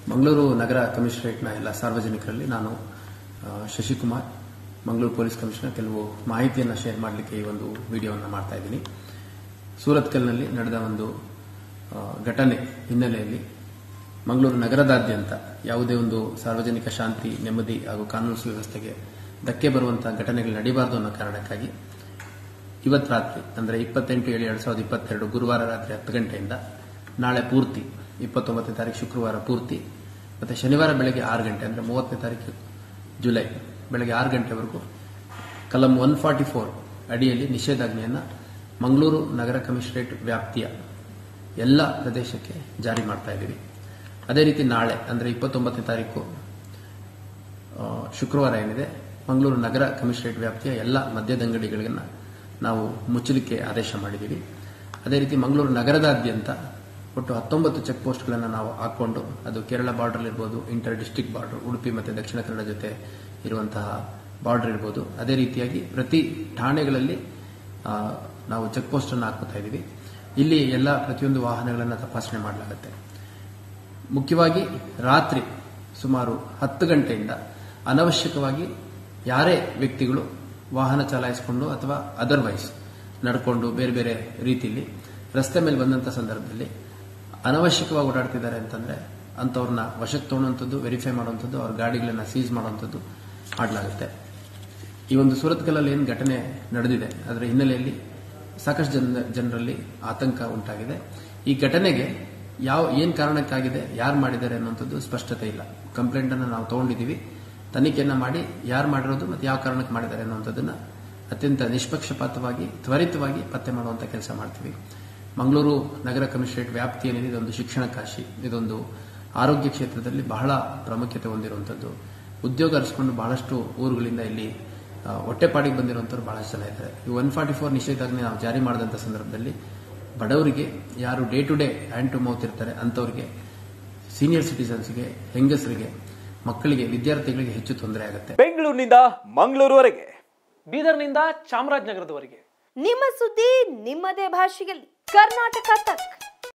ಮಂಗಳೂರು ನಗರ ಕಮಿಷನರೇಟ್ನ ಎಲ್ಲ ಸಾರ್ವಜನಿಕರಲ್ಲಿ ನಾನು ಆ, ಶಶಿಕುಮಾರ್ ಮಂಗಳೂರು ಪೊಲೀಸ್ ಕಮಿಷನರ್ ಕೆಲವು ಮಾಹಿತಿಯನ್ನು ಶೇರ್ ಮಾಡಲಿಕ್ಕೆ ಈ ಒಂದು ವಿಡಿಯೋವನ್ನು ಮಾಡ್ತಾ ಇದ್ದೀನಿ ಸೂರತ್ಕಲ್ನಲ್ಲಿ ನಡೆದ ಒಂದು ಆ, ಘಟನೆ ಹಿನ್ನೆಲೆಯಲ್ಲಿ ಮಂಗಳೂರು ನಗರದಾದ್ಯಂತ ಯಾವುದೇ ಒಂದು ಸಾರ್ವಜನಿಕ ಶಾಂತಿ ನೆಮ್ಮದಿ ಹಾಗೂ ಕಾನೂನು ಸುವ್ಯವಸ್ಥೆಗೆ ಧಕ್ಕೆ ಬರುವಂತಹ ಘಟನೆಗಳು ನಡೀಬಾರದು ಅನ್ನೋ ಕಾರಣಕ್ಕಾಗಿ ಇವತ್ತು ರಾತ್ರಿ ಅಂದರೆ ಇಪ್ಪತ್ತೆಂಟು ಏಳು ಎರಡು ಸಾವಿರದ ಇಪ್ಪತ್ತೆರಡು ಗುರುವಾರ ರಾತ್ರಿ ಹತ್ತು ಗಂಟೆಯಿಂದ ನಾಳೆ ಪೂರ್ತಿ ಇಪ್ಪತ್ತೊಂಬತ್ತನೇ ತಾರೀಕು ಶುಕ್ರವಾರ ಪೂರ್ತಿ ಮತ್ತೆ ಶನಿವಾರ ಬೆಳಗ್ಗೆ ಆರು ಗಂಟೆ ಅಂದರೆ ಮೂವತ್ತನೇ ತಾರೀಕು ಜುಲೈ ಬೆಳಗ್ಗೆ ಆರು ಗಂಟೆವರೆಗೂ ಕಲಂ ಒನ್ ಫಾರ್ಟಿ ಫೋರ್ ಅಡಿಯಲ್ಲಿ ನಿಷೇಧಾಜ್ಞೆಯನ್ನು ಮಂಗಳೂರು ನಗರ ಕಮಿಷನರೇಟ್ ವ್ಯಾಪ್ತಿಯ ಎಲ್ಲ ಪ್ರದೇಶಕ್ಕೆ ಜಾರಿ ಮಾಡ್ತಾ ಇದ್ದೀವಿ ಅದೇ ರೀತಿ ನಾಳೆ ಅಂದರೆ ಇಪ್ಪತ್ತೊಂಬತ್ತನೇ ತಾರೀಕು ಆ, ಶುಕ್ರವಾರ ಏನಿದೆ ಮಂಗಳೂರು ನಗರ ಕಮಿಷನರೇಟ್ ವ್ಯಾಪ್ತಿಯ ಎಲ್ಲ ಮದ್ಯದಂಗಡಿಗಳನ್ನು ನಾವು ಮುಚ್ಚಲಿಕ್ಕೆ ಆದೇಶ ಮಾಡಿದ್ದೀವಿ ಅದೇ ರೀತಿ ಮಂಗಳೂರು ನಗರದಾದ್ಯಂತ ಒಟ್ಟು ಹತ್ತೊಂಬತ್ತು ಚೆಕ್ ಪೋಸ್ಟ್ಗಳನ್ನು ನಾವು ಹಾಕೊಂಡು ಅದು ಕೇರಳ ಬಾರ್ಡರ್ ಇರ್ಬೋದು ಇಂಟರ್ ಡಿಸ್ಟಿಕ್ ಬಾರ್ಡರ್ ಉಡುಪಿ ಮತ್ತು ದಕ್ಷಿಣ ಕನ್ನಡ ಜೊತೆ ಇರುವಂತಹ ಬಾರ್ಡರ್ ಇರ್ಬೋದು ಅದೇ ರೀತಿಯಾಗಿ ಪ್ರತಿ ಠಾಣೆಗಳಲ್ಲಿ ಆ, ನಾವು ಚೆಕ್ ಪೋಸ್ಟ್ ಅನ್ನು ಹಾಕೋತಾ ಇದ್ದೀವಿ ಇಲ್ಲಿ ಎಲ್ಲ ಪ್ರತಿಯೊಂದು ವಾಹನಗಳನ್ನು ತಪಾಸಣೆ ಮಾಡಲಾಗುತ್ತೆ ಮುಖ್ಯವಾಗಿ ರಾತ್ರಿ ಸುಮಾರು ಹತ್ತು ಗಂಟೆಯಿಂದ ಅನವಶ್ಯಕವಾಗಿ ಯಾರೇ ವ್ಯಕ್ತಿಗಳು ವಾಹನ ಚಲಾಯಿಸಿಕೊಂಡು ಅಥವಾ ಅದರ್ವೈಸ್ ನಡ್ಕೊಂಡು ಬೇರೆ ಬೇರೆ ರೀತಿಯಲ್ಲಿ ರಸ್ತೆ ಮೇಲೆ ಬಂದಂಥ ಸಂದರ್ಭದಲ್ಲಿ ಅನವಶ್ಯಕವಾಗಿ ಓಡಾಡ್ತಿದ್ದಾರೆ ಅಂತಂದ್ರೆ ಅಂಥವ್ರನ್ನ ವಶಕ್ಕೆ ತೊಗೊಳುವಂಥದ್ದು ವೆರಿಫೈ ಮಾಡುವಂಥದ್ದು ಅವ್ರ ಗಾಡಿಗಳನ್ನ ಸೀಸ್ ಮಾಡುವಂಥದ್ದು ಮಾಡಲಾಗುತ್ತೆ ಈ ಒಂದು ಸೂರತ್ಕಲ್ಲಲ್ಲಿ ಏನು ಘಟನೆ ನಡೆದಿದೆ ಅದರ ಹಿನ್ನೆಲೆಯಲ್ಲಿ ಸಾಕಷ್ಟು ಜನ ಜನರಲ್ಲಿ ಆತಂಕ ಉಂಟಾಗಿದೆ ಈ ಘಟನೆಗೆ ಯಾವ ಏನು ಕಾರಣಕ್ಕಾಗಿದೆ ಯಾರು ಮಾಡಿದ್ದಾರೆ ಅನ್ನುವಂಥದ್ದು ಸ್ಪಷ್ಟತೆ ಇಲ್ಲ ಕಂಪ್ಲೇಂಟ್ ಅನ್ನು ನಾವು ತಗೊಂಡಿದ್ದೀವಿ ತನಿಖೆಯನ್ನ ಮಾಡಿ ಯಾರು ಮಾಡಿರೋದು ಮತ್ತು ಯಾವ ಕಾರಣಕ್ಕೆ ಮಾಡಿದ್ದಾರೆ ಅನ್ನುವಂಥದ್ದನ್ನ ಅತ್ಯಂತ ನಿಷ್ಪಕ್ಷಪಾತವಾಗಿ ತ್ವರಿತವಾಗಿ ಪತ್ತೆ ಮಾಡುವಂಥ ಕೆಲಸ ಮಾಡ್ತೀವಿ ಮಂಗಳೂರು ನಗರ ಕಮಿಷನರೇಟ್ ವ್ಯಾಪ್ತಿ ಏನಿದೆ ಇದೊಂದು ಶಿಕ್ಷಣ ಕಾಶಿ ಇದೊಂದು ಆರೋಗ್ಯ ಕ್ಷೇತ್ರದಲ್ಲಿ ಬಹಳ ಪ್ರಾಮುಖ್ಯತೆ ಹೊಂದಿರುವಂಥದ್ದು ಉದ್ಯೋಗ ಅರಿಸಿಕೊಂಡು ಬಹಳಷ್ಟು ಊರುಗಳಿಂದ ಇಲ್ಲಿ ಆ, ಹೊಟ್ಟೆಪಾಡಿಗೆ ಬಂದಿರುವಂಥವ್ರು ಬಹಳಷ್ಟು ಜನ ಇದ್ದಾರೆ ಈ ಒನ್ ಫಾರ್ಟಿ ಫೋರ್ ನಿಷೇಧಾಜ್ಞೆ ನಾವು ಜಾರಿ ಮಾಡಿದಂಥ ಸಂದರ್ಭದಲ್ಲಿ ಬಡವರಿಗೆ ಯಾರು day to day hand to mouth ಇರ್ತಾರೆ ಅಂಥವ್ರಿಗೆ ಸೀನಿಯರ್ ಸಿಟಿಸನ್ಸ್ಗೆ ಹೆಂಗಸರಿಗೆ ಮಕ್ಕಳಿಗೆ ವಿದ್ಯಾರ್ಥಿಗಳಿಗೆ ಹೆಚ್ಚು ತೊಂದರೆ ಆಗುತ್ತೆ ಬೆಂಗಳೂರಿನಿಂದ ಮಂಗಳೂರುವರೆಗೆ ಬೀದರ್ನಿಂದ ಚಾಮರಾಜನಗರದವರೆಗೆ ನಿಮ್ಮ ಸುದ್ದಿ ನಿಮ್ಮದೇ ಭಾಷೆಯಲ್ಲಿ ಕರ್ನಾಟಕ ತಕ್